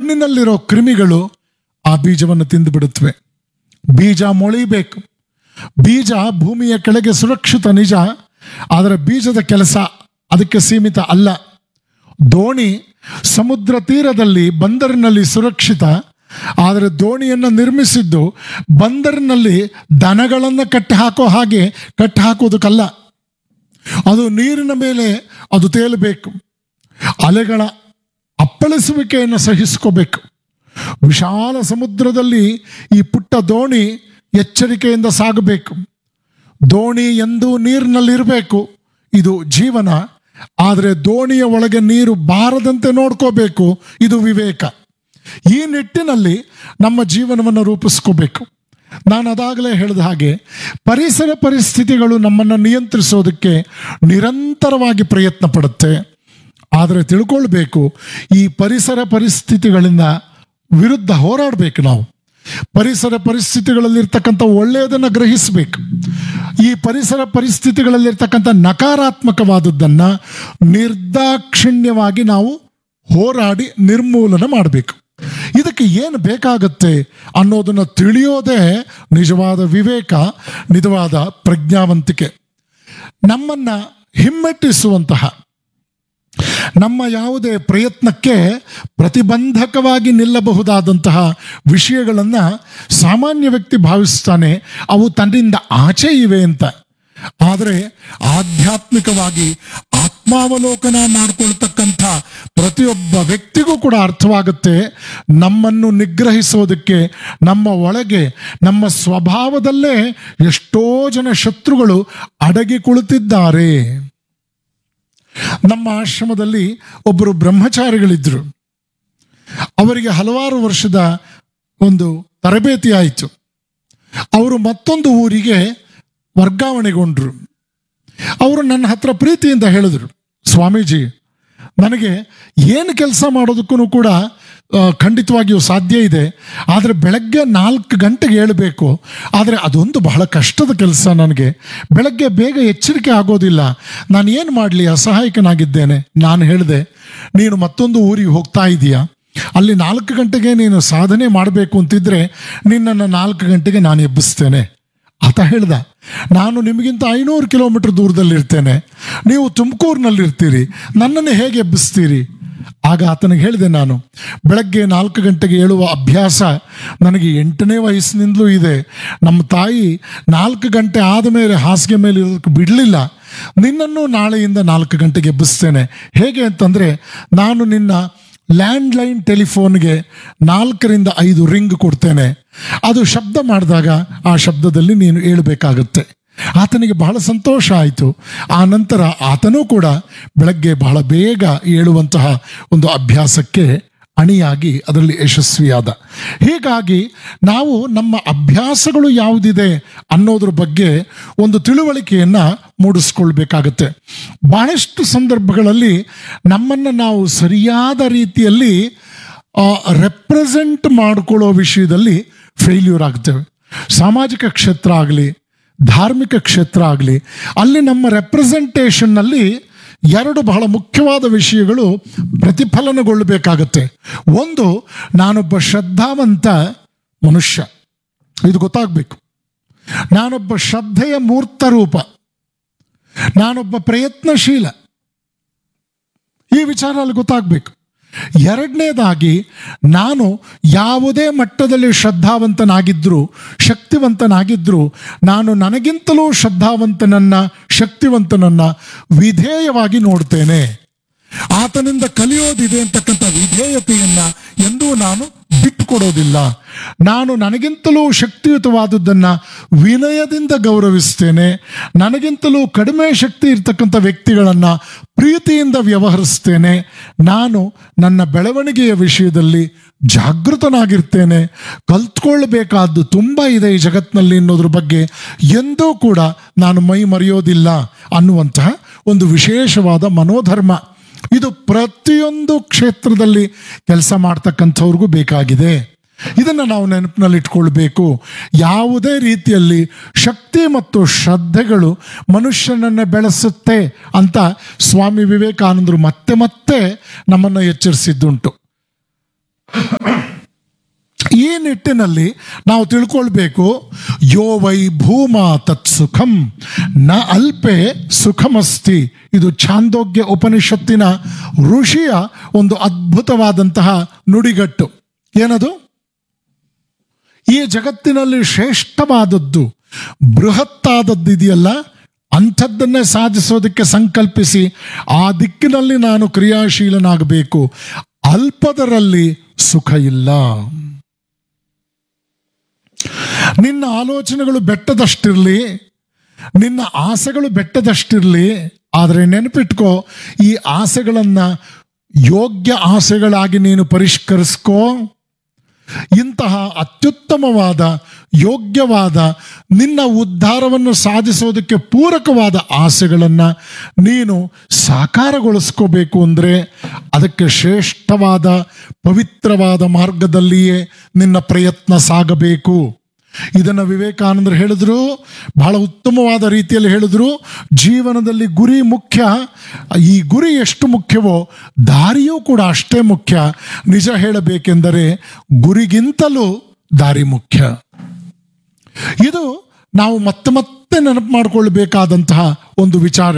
ಮಣ್ಣಿನಲ್ಲಿರೋ ಕ್ರಿಮಿಗಳು ಆ ಬೀಜವನ್ನು ತಿಂದು ಬಿಡುತ್ತವೆ ಬೀಜ ಮೊಳಿಬೇಕು ಬೀಜ ಭೂಮಿಯ ಕೆಳಗೆ ಸುರಕ್ಷಿತ ನಿಜ ಆದರೆ ಬೀಜದ ಕೆಲಸ ಅದಕ್ಕೆ ಸೀಮಿತ ಅಲ್ಲ ದೋಣಿ ಸಮುದ್ರ ತೀರದಲ್ಲಿ ಬಂದರಿನಲ್ಲಿ ಸುರಕ್ಷಿತ ಆದರೆ ದೋಣಿಯನ್ನು ನಿರ್ಮಿಸಿದ್ದು ಬಂದರಿನಲ್ಲಿ ದನಗಳನ್ನು ಕಟ್ಟಿ ಹಾಕೋ ಹಾಗೆ ಕಟ್ಟಿ ಹಾಕೋದಕ್ಕಲ್ಲ ಅದು ನೀರಿನ ಮೇಲೆ ಅದು ತೇಲಬೇಕು ಅಲೆಗಳ ಅಪ್ಪಳಿಸುವಿಕೆಯನ್ನು ಸಹಿಸ್ಕೋಬೇಕು ವಿಶಾಲ ಸಮುದ್ರದಲ್ಲಿ ಈ ಪುಟ್ಟ ದೋಣಿ ಎಚ್ಚರಿಕೆಯಿಂದ ಸಾಗಬೇಕು ದೋಣಿ ಎಂದೂ ನೀರಿನಲ್ಲಿರಬೇಕು ಇದು ಜೀವನ ಆದರೆ ದೋಣಿಯ ಒಳಗೆ ನೀರು ಬಾರದಂತೆ ನೋಡ್ಕೋಬೇಕು ಇದು ವಿವೇಕ ಈ ನಿಟ್ಟಿನಲ್ಲಿ ನಮ್ಮ ಜೀವನವನ್ನು ರೂಪಿಸ್ಕೋಬೇಕು ನಾನು ಅದಾಗಲೇ ಹೇಳಿದ ಹಾಗೆ ಪರಿಸರ ಪರಿಸ್ಥಿತಿಗಳು ನಮ್ಮನ್ನು ನಿಯಂತ್ರಿಸೋದಕ್ಕೆ ನಿರಂತರವಾಗಿ ಪ್ರಯತ್ನ ಪಡುತ್ತೆ ಆದರೆ ತಿಳ್ಕೊಳ್ಬೇಕು ಈ ಪರಿಸರ ಪರಿಸ್ಥಿತಿಗಳಿಂದ ವಿರುದ್ಧ ಹೋರಾಡಬೇಕು ನಾವು ಪರಿಸರ ಪರಿಸ್ಥಿತಿಗಳಲ್ಲಿರ್ತಕ್ಕಂಥ ಒಳ್ಳೆಯದನ್ನು ಗ್ರಹಿಸಬೇಕು ಈ ಪರಿಸರ ಪರಿಸ್ಥಿತಿಗಳಲ್ಲಿರ್ತಕ್ಕಂಥ ನಕಾರಾತ್ಮಕವಾದದ್ದನ್ನು ನಿರ್ದಾಕ್ಷಿಣ್ಯವಾಗಿ ನಾವು ಹೋರಾಡಿ ನಿರ್ಮೂಲನೆ ಮಾಡಬೇಕು ಇದಕ್ಕೆ ಏನು ಬೇಕಾಗತ್ತೆ ಅನ್ನೋದನ್ನು ತಿಳಿಯೋದೇ ನಿಜವಾದ ವಿವೇಕ ನಿಜವಾದ ಪ್ರಜ್ಞಾವಂತಿಕೆ ನಮ್ಮನ್ನು ಹಿಮ್ಮೆಟ್ಟಿಸುವಂತಹ ನಮ್ಮ ಯಾವುದೇ ಪ್ರಯತ್ನಕ್ಕೆ ಪ್ರತಿಬಂಧಕವಾಗಿ ನಿಲ್ಲಬಹುದಾದಂತಹ ವಿಷಯಗಳನ್ನು ಸಾಮಾನ್ಯ ವ್ಯಕ್ತಿ ಭಾವಿಸ್ತಾನೆ ಅವು ತನ್ನಿಂದ ಆಚೆ ಇವೆ ಅಂತ ಆದರೆ ಆಧ್ಯಾತ್ಮಿಕವಾಗಿ ಆತ್ಮಾವಲೋಕನ ಮಾಡಿಕೊಳ್ತಕ್ಕಂಥ ಪ್ರತಿಯೊಬ್ಬ ವ್ಯಕ್ತಿಗೂ ಕೂಡ ಅರ್ಥವಾಗುತ್ತೆ ನಮ್ಮನ್ನು ನಿಗ್ರಹಿಸೋದಕ್ಕೆ ನಮ್ಮ ಒಳಗೆ ನಮ್ಮ ಸ್ವಭಾವದಲ್ಲೇ ಎಷ್ಟೋ ಜನ ಶತ್ರುಗಳು ಅಡಗಿ ಕುಳಿತಿದ್ದಾರೆ ನಮ್ಮ ಆಶ್ರಮದಲ್ಲಿ ಒಬ್ಬರು ಬ್ರಹ್ಮಚಾರಿಗಳಿದ್ದರು ಅವರಿಗೆ ಹಲವಾರು ವರ್ಷದ ಒಂದು ತರಬೇತಿ ಆಯಿತು ಅವರು ಮತ್ತೊಂದು ಊರಿಗೆ ವರ್ಗಾವಣೆಗೊಂಡ್ರು ಅವರು ನನ್ನ ಹತ್ರ ಪ್ರೀತಿಯಿಂದ ಹೇಳಿದರು ಸ್ವಾಮೀಜಿ ನನಗೆ ಏನು ಕೆಲಸ ಮಾಡೋದಕ್ಕೂ ಕೂಡ ಆ, ಖಂಡಿತವಾಗಿಯೂ ಸಾಧ್ಯ ಇದೆ ಆದರೆ ಬೆಳಗ್ಗೆ ನಾಲ್ಕು ಗಂಟೆಗೆ ಏಳಬೇಕು ಆದರೆ ಅದೊಂದು ಬಹಳ ಕಷ್ಟದ ಕೆಲಸ ನನಗೆ ಬೆಳಗ್ಗೆ ಬೇಗ ಎಚ್ಚರಿಕೆ ಆಗೋದಿಲ್ಲ ನಾನು ಏನು ಮಾಡಲಿ ಅಸಹಾಯಕನಾಗಿದ್ದೇನೆ ನಾನು ಹೇಳಿದೆ ನೀನು ಮತ್ತೊಂದು ಊರಿಗೆ ಹೋಗ್ತಾ ಇದೀಯಾ ಅಲ್ಲಿ ನಾಲ್ಕು ಗಂಟೆಗೆ ನೀನು ಸಾಧನೆ ಮಾಡಬೇಕು ಅಂತಿದ್ರೆ ನಿನ್ನನ್ನು ನಾಲ್ಕು ಗಂಟೆಗೆ ನಾನು ಎಬ್ಬಿಸ್ತೇನೆ ಆತ ಹೇಳ್ದ ನಾನು ನಿಮಗಿಂತ ಐನೂರು ಕಿಲೋಮೀಟರ್ ದೂರದಲ್ಲಿರ್ತೇನೆ ನೀವು ತುಮಕೂರಿನಲ್ಲಿರ್ತೀರಿ ನನ್ನನ್ನು ಹೇಗೆ ಎಬ್ಬಿಸ್ತೀರಿ ಆಗ ಆತನಿಗೆ ಹೇಳಿದೆ ನಾನು ಬೆಳಗ್ಗೆ ನಾಲ್ಕು ಗಂಟೆಗೆ ಏಳುವ ಅಭ್ಯಾಸ ನನಗೆ ಎಂಟನೇ ವಯಸ್ಸಿನಿಂದಲೂ ಇದೆ ನಮ್ಮ ತಾಯಿ ನಾಲ್ಕು ಗಂಟೆ ಆದಮೇಲೆ ಹಾಸಿಗೆ ಮೇಲೆ ಇರೋದಕ್ಕೆ ಬಿಡಲಿಲ್ಲ ನಿನ್ನನ್ನು ನಾಳೆಯಿಂದ ನಾಲ್ಕು ಗಂಟೆಗೆ ಎಬ್ಬಿಸ್ತೇನೆ ಹೇಗೆ ಅಂತಂದರೆ ನಾನು ನಿನ್ನ ಲ್ಯಾಂಡ್ಲೈನ್ ಟೆಲಿಫೋನ್ಗೆ ನಾಲ್ಕರಿಂದ ಐದು ರಿಂಗ್ ಕೊಡ್ತೇನೆ ಅದು ಶಬ್ದ ಮಾಡಿದಾಗ ಆ ಶಬ್ದದಲ್ಲಿ ನೀನು ಏಳಬೇಕಾಗುತ್ತೆ ಆತನಿಗೆ ಬಹಳ ಸಂತೋಷ ಆಯಿತು ಆ ನಂತರ ಆತನೂ ಕೂಡ ಬೆಳಗ್ಗೆ ಬಹಳ ಬೇಗ ಏಳುವಂತಹ ಒಂದು ಅಭ್ಯಾಸಕ್ಕೆ ಅಣಿಯಾಗಿ ಅದರಲ್ಲಿ ಯಶಸ್ವಿಯಾದ ಹೀಗಾಗಿ ನಾವು ನಮ್ಮ ಅಭ್ಯಾಸಗಳು ಯಾವುದಿದೆ ಅನ್ನೋದ್ರ ಬಗ್ಗೆ ಒಂದು ತಿಳುವಳಿಕೆಯನ್ನು ಮೂಡಿಸ್ಕೊಳ್ಬೇಕಾಗತ್ತೆ ಬಹಳಷ್ಟು ಸಂದರ್ಭಗಳಲ್ಲಿ ನಮ್ಮನ್ನು ನಾವು ಸರಿಯಾದ ರೀತಿಯಲ್ಲಿ ರೆಪ್ರೆಸೆಂಟ್ ಮಾಡಿಕೊಳ್ಳೋ ವಿಷಯದಲ್ಲಿ ಫೇಲ್ಯೂರ್ ಆಗ್ತೇವೆ ಸಾಮಾಜಿಕ ಕ್ಷೇತ್ರ ಆಗಲಿ ಧಾರ್ಮಿಕ ಕ್ಷೇತ್ರ ಆಗಲಿ ಅಲ್ಲಿ ನಮ್ಮ ರೆಪ್ರೆಸೆಂಟೇಷನ್ನಲ್ಲಿ ಎರಡು ಬಹಳ ಮುಖ್ಯವಾದ ವಿಷಯಗಳು ಪ್ರತಿಫಲನಗೊಳ್ಳಬೇಕಾಗತ್ತೆ ಒಂದು ನಾನೊಬ್ಬ ಶ್ರದ್ಧಾವಂತ ಮನುಷ್ಯ ಇದು ಗೊತ್ತಾಗಬೇಕು ನಾನೊಬ್ಬ ಶ್ರದ್ಧೆಯ ಮೂರ್ತ ರೂಪ ನಾನೊಬ್ಬ ಪ್ರಯತ್ನಶೀಲ ಈ ವಿಚಾರ ಅಲ್ಲಿ ಗೊತ್ತಾಗಬೇಕು ಎರಡನೇದಾಗಿ ನಾನು ಯಾವುದೇ ಮಟ್ಟದಲ್ಲಿ ಶ್ರದ್ಧಾವಂತನಾಗಿದ್ದರೂ ಶಕ್ತಿವಂತನಾಗಿದ್ದರೂ ನಾನು ನನಗಿಂತಲೂ ಶ್ರದ್ಧಾವಂತನನ್ನ ಶಕ್ತಿವಂತನನ್ನ ವಿಧೇಯವಾಗಿ ನೋಡ್ತೇನೆ ಆತನಿಂದ ಕಲಿಯೋದಿದೆ ಅಂತಕ್ಕಂಥ ವಿಧೇಯತೆಯನ್ನ ಎಂದೂ ನಾನು ಬಿಟ್ಟುಕೊಡೋದಿಲ್ಲ ನಾನು ನನಗಿಂತಲೂ ಶಕ್ತಿಯುತವಾದದ್ದನ್ನ ವಿನಯದಿಂದ ಗೌರವಿಸ್ತೇನೆ ನನಗಿಂತಲೂ ಕಡಿಮೆ ಶಕ್ತಿ ಇರ್ತಕ್ಕಂಥ ವ್ಯಕ್ತಿಗಳನ್ನ ಪ್ರೀತಿಯಿಂದ ವ್ಯವಹರಿಸ್ತೇನೆ ನಾನು ನನ್ನ ಬೆಳವಣಿಗೆಯ ವಿಷಯದಲ್ಲಿ ಜಾಗೃತನಾಗಿರ್ತೇನೆ ಕಲ್ತ್ಕೊಳ್ಬೇಕಾದ್ದು ತುಂಬ ಇದೆ ಈ ಜಗತ್ತಿನಲ್ಲಿ ಅನ್ನೋದ್ರ ಬಗ್ಗೆ ಎಂದೂ ಕೂಡ ನಾನು ಮೈ ಮರೆಯೋದಿಲ್ಲ ಅನ್ನುವಂತಹ ಒಂದು ವಿಶೇಷವಾದ ಮನೋಧರ್ಮ ಇದು ಪ್ರತಿಯೊಂದು ಕ್ಷೇತ್ರದಲ್ಲಿ ಕೆಲಸ ಮಾಡ್ತಕ್ಕಂಥವ್ರಿಗೂ ಬೇಕಾಗಿದೆ ಇದನ್ನು ನಾವು ನೆನಪಿನಲ್ಲಿ ಇಟ್ಕೊಳ್ಬೇಕು ಯಾವುದೇ ರೀತಿಯಲ್ಲಿ ಶಕ್ತಿ ಮತ್ತು ಶ್ರದ್ಧೆಗಳು ಮನುಷ್ಯನನ್ನು ಬೆಳೆಸುತ್ತೆ ಅಂತ ಸ್ವಾಮಿ ವಿವೇಕಾನಂದರು ಮತ್ತೆ ಮತ್ತೆ ನಮ್ಮನ್ನು ಎಚ್ಚರಿಸಿದ್ದುಂಟು ನಿಟ್ಟಿನಲ್ಲಿ ನಾವು ತಿಳ್ಕೊಳ್ಬೇಕು ಯೋ ವೈ ಭೂಮ ತತ್ ಸುಖಂ ನ ಅಲ್ಪೆ ಸುಖಮಸ್ತಿ ಇದು ಛಾಂದೋಗ್ಯ ಉಪನಿಷತ್ತಿನ ಋಷಿಯ ಒಂದು ಅದ್ಭುತವಾದಂತಹ ನುಡಿಗಟ್ಟು ಏನದು ಈ ಜಗತ್ತಿನಲ್ಲಿ ಶ್ರೇಷ್ಠವಾದದ್ದು ಬೃಹತ್ತಾದದ್ದು ಇದೆಯಲ್ಲ ಅಂಥದ್ದನ್ನೇ ಸಾಧಿಸೋದಕ್ಕೆ ಸಂಕಲ್ಪಿಸಿ ಆ ದಿಕ್ಕಿನಲ್ಲಿ ನಾನು ಕ್ರಿಯಾಶೀಲನಾಗಬೇಕು ಅಲ್ಪದರಲ್ಲಿ ಸುಖ ಇಲ್ಲ ನಿನ್ನ ಆಲೋಚನೆಗಳು ಬೆಟ್ಟದಷ್ಟಿರಲಿ ನಿನ್ನ ಆಸೆಗಳು ಬೆಟ್ಟದಷ್ಟಿರಲಿ ಆದರೆ ನೆನಪಿಟ್ಕೋ ಈ ಆಸೆಗಳನ್ನು ಯೋಗ್ಯ ಆಸೆಗಳಾಗಿ ನೀನು ಪರಿಷ್ಕರಿಸ್ಕೋ ಇಂತಹ ಅತ್ಯುತ್ತಮವಾದ ಯೋಗ್ಯವಾದ ನಿನ್ನ ಉದ್ಧಾರವನ್ನು ಸಾಧಿಸೋದಕ್ಕೆ ಪೂರಕವಾದ ಆಸೆಗಳನ್ನು ನೀನು ಸಾಕಾರಗೊಳಿಸ್ಕೋಬೇಕು ಅಂದರೆ ಅದಕ್ಕೆ ಶ್ರೇಷ್ಠವಾದ ಪವಿತ್ರವಾದ ಮಾರ್ಗದಲ್ಲಿಯೇ ನಿನ್ನ ಪ್ರಯತ್ನ ಸಾಗಬೇಕು ಇದನ್ನು ವಿವೇಕಾನಂದರು ಹೇಳಿದ್ರು ಬಹಳ ಉತ್ತಮವಾದ ರೀತಿಯಲ್ಲಿ ಹೇಳಿದ್ರು ಜೀವನದಲ್ಲಿ ಗುರಿ ಮುಖ್ಯ ಈ ಗುರಿ ಎಷ್ಟು ಮುಖ್ಯವೋ ದಾರಿಯೂ ಕೂಡ ಅಷ್ಟೇ ಮುಖ್ಯ ನಿಜ ಹೇಳಬೇಕೆಂದರೆ ಗುರಿಗಿಂತಲೂ ದಾರಿ ಮುಖ್ಯ ಇದು ನಾವು ಮತ್ತೆ ಮತ್ತೆ ನೆನಪು ಮಾಡಿಕೊಳ್ಬೇಕಾದಂತಹ ಒಂದು ವಿಚಾರ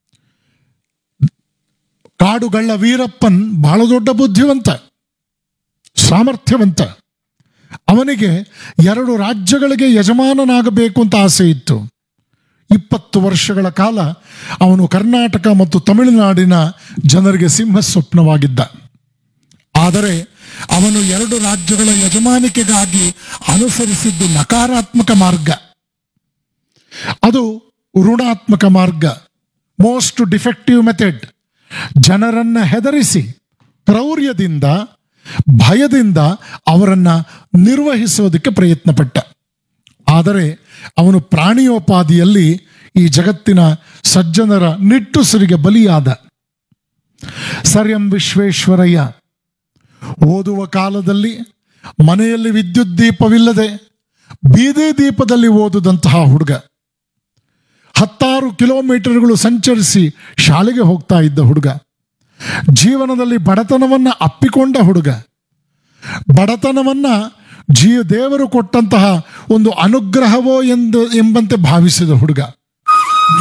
ಕಾಡುಗಳ್ಳ ವೀರಪ್ಪನ್ ಬಹಳ ದೊಡ್ಡ ಬುದ್ಧಿವಂತ ಸಾಮರ್ಥ್ಯವಂತ ಅವನಿಗೆ ಎರಡು ರಾಜ್ಯಗಳಿಗೆ ಯಜಮಾನನಾಗಬೇಕು ಅಂತ ಆಸೆ ಇತ್ತು ಇಪ್ಪತ್ತು ವರ್ಷಗಳ ಕಾಲ ಅವನು ಕರ್ನಾಟಕ ಮತ್ತು ತಮಿಳುನಾಡಿನ ಜನರಿಗೆ ಸಿಂಹ ಸ್ವಪ್ನವಾಗಿದ್ದ ಆದರೆ ಅವನು ಎರಡು ರಾಜ್ಯಗಳ ಯಜಮಾನಿಕೆಗಾಗಿ ಅನುಸರಿಸಿದ್ದು ನಕಾರಾತ್ಮಕ ಮಾರ್ಗ ಅದು ಋಣಾತ್ಮಕ ಮಾರ್ಗ ಮೋಸ್ಟ್ ಡಿಫೆಕ್ಟಿವ್ ಮೆಥಡ್ ಜನರನ್ನ ಹೆದರಿಸಿ ಕ್ರೌರ್ಯದಿಂದ ಭಯದಿಂದ ಅವರನ್ನ ನಿರ್ವಹಿಸೋದಕ್ಕೆ ಪ್ರಯತ್ನ ಪಟ್ಟ ಆದರೆ ಅವನು ಪ್ರಾಣಿಯೋಪಾದಿಯಲ್ಲಿ ಈ ಜಗತ್ತಿನ ಸಜ್ಜನರ ನಿಟ್ಟುಸಿರಿಗೆ ಬಲಿಯಾದ ಸರ್ ಎಂ ವಿಶ್ವೇಶ್ವರಯ್ಯ ಓದುವ ಕಾಲದಲ್ಲಿ ಮನೆಯಲ್ಲಿ ವಿದ್ಯುತ್ ದೀಪವಿಲ್ಲದೆ ಬೀದಿ ದೀಪದಲ್ಲಿ ಓದುದಂತಹ ಹುಡುಗ ಹತ್ತಾರು ಕಿಲೋಮೀಟರ್ಗಳು ಸಂಚರಿಸಿ ಶಾಲೆಗೆ ಹೋಗ್ತಾ ಇದ್ದ ಹುಡುಗ ಜೀವನದಲ್ಲಿ ಬಡತನವನ್ನ ಅಪ್ಪಿಕೊಂಡ ಹುಡುಗ ಬಡತನವನ್ನ ಜೀವ ದೇವರು ಕೊಟ್ಟಂತಹ ಒಂದು ಅನುಗ್ರಹವೋ ಎಂದು ಎಂಬಂತೆ ಭಾವಿಸಿದ ಹುಡುಗ